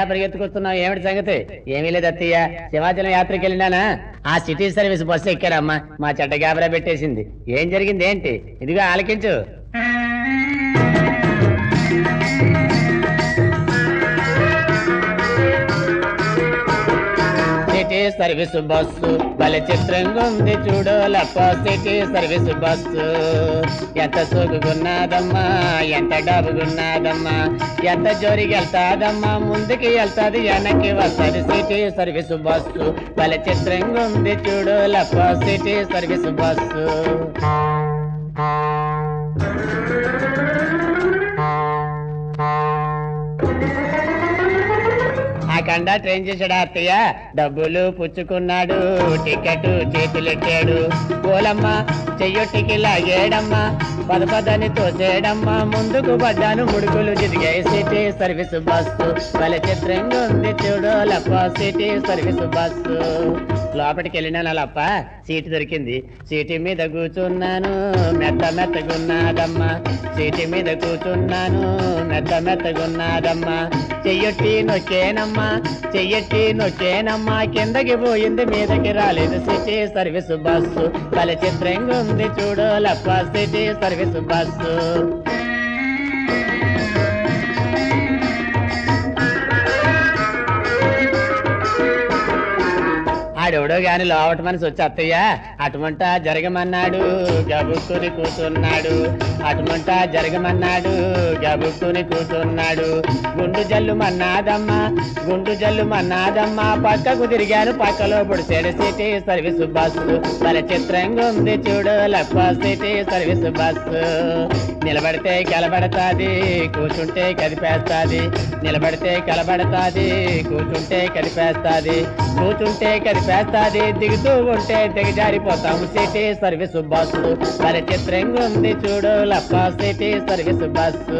పరిగెత్తుకొస్తున్నావు ఏమిటి సంగతి ఏమీ లేదు అత్తయ్య సింహాచలం యాత్రకి వెళ్ళినానా ఆ సిటీ సర్వీస్ బస్సు ఎక్కారమ్మా మా చెడ్డ గాబరా పెట్టేసింది ఏం జరిగింది ఏంటి ఇదిగో ఆలకించు సిటీ సర్వీస్ బస్సు భలే చిత్రంగా ఉంది చూడు లప్ప సిటీ సర్వీస్ బస్సు ఎంత సోకుగున్నాదమ్మా ఎంత డబ్బుగున్నాదమ్మా ఎంత జోరికి వెళ్తాదమ్మా ముందుకి వెళ్తాది వెనక్కి వస్తుంది సిటీ సర్వీస్ బస్సు భలే చిత్రంగా ఉంది చూడు లప్ప సిటీ సర్వీస్ బస్సు ఆ కండక్టర్ ఏం చేశాడు అత్తయ్య డబ్బులు పుచ్చుకున్నాడు టికెట్ చేతులెట్టాడు పోలమ్మ చెయ్యొట్టికి లాగేడమ్మా పద పదని తోసేయడమ్మా ముందుకు పడ్డాను ముడుకులు జిదిగాయి సిటీ సర్వీస్ బస్సు భలే చిత్రంగా ఉంది చూడు లప్ప సిటీ సర్వీస్ బస్సు లోపలికి వెళ్ళినా లప్ప సీటు దొరికింది సీటు మీద కూర్చున్నాను మెత్త మెత్తగున్నాదమ్మా సీటు మీద కూర్చున్నాను మెత్త మెత్తగున్నాదమ్మా చెయ్యొట్టి నొక్కేనమ్మా చెయ్యొట్టి నొక్కేనమ్మా కిందకి పోయింది మీదకి రాలేదు సిటీ సర్వీస్ బస్సు భలే చిత్రంగా ఉంది చూడు లప్ప సిటీ సర్వీస్ బస్సు ఆడెవడో గాని లోవట మనిషి వచ్చి అత్తయ్య అటుమంట జరగమన్నాడు గబుక్కుని కూర్చున్నాడు అటుమంట జరగమన్నాడు గబుక్కుని కూర్చున్నాడు గుండు జల్లు మన్నాదమ్మా గుండు జల్లు మన్నాదమ్మా పక్కకు తిరిగాను పక్కలో పొడిచాడు సిటీ సర్వీస్ బస్సు భలే చిత్రంగా ఉంది చూడు లప్ప సిటీ సర్వీస్ బస్సు నిలబడితే కలబడతాది కూర్చుంటే కదిపేస్తాది నిలబడితే కలబడతాది కూర్చుంటే కదిపేస్తాది కూర్చుంటే కదిపేస్తాది దిగుతూ ఉంటే దిగజారిపోతాము సిటీ సర్వీస్ బస్సు మరి చిత్రంగా ఉంది చూడు లప్ప సిటీ సర్వీస్ బస్సు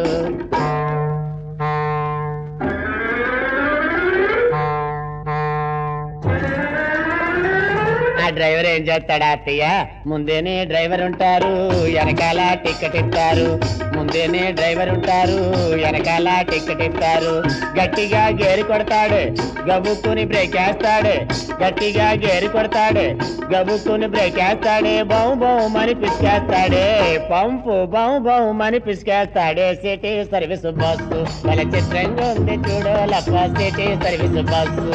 ఆ డ్రైవర్ ఏం చేస్తాడా అత్తయ్య ముందేనే డ్రైవర్ ఉంటారు వెనకాల టికెట్ ఇస్తారు ముందేనే డ్రైవర్ ఉంటారు వెనకాల టికెట్ ఇస్తారు గట్టిగా గేరు కొడతాడు గబుక్కుని బ్రేక్ వేస్తాడు గట్టిగా గేరు కొడతాడు గబుక్కుని బ్రేక్ వేస్తాడే బౌ బౌ మని పిసికేస్తాడే పంపు బౌ బౌ మని పిసికేస్తాడే సిటీ సర్వీస్ బస్సు వాళ్ళ చిత్రంగా ఉంది చూడు లప్ప సిటీ సర్వీస్ బస్సు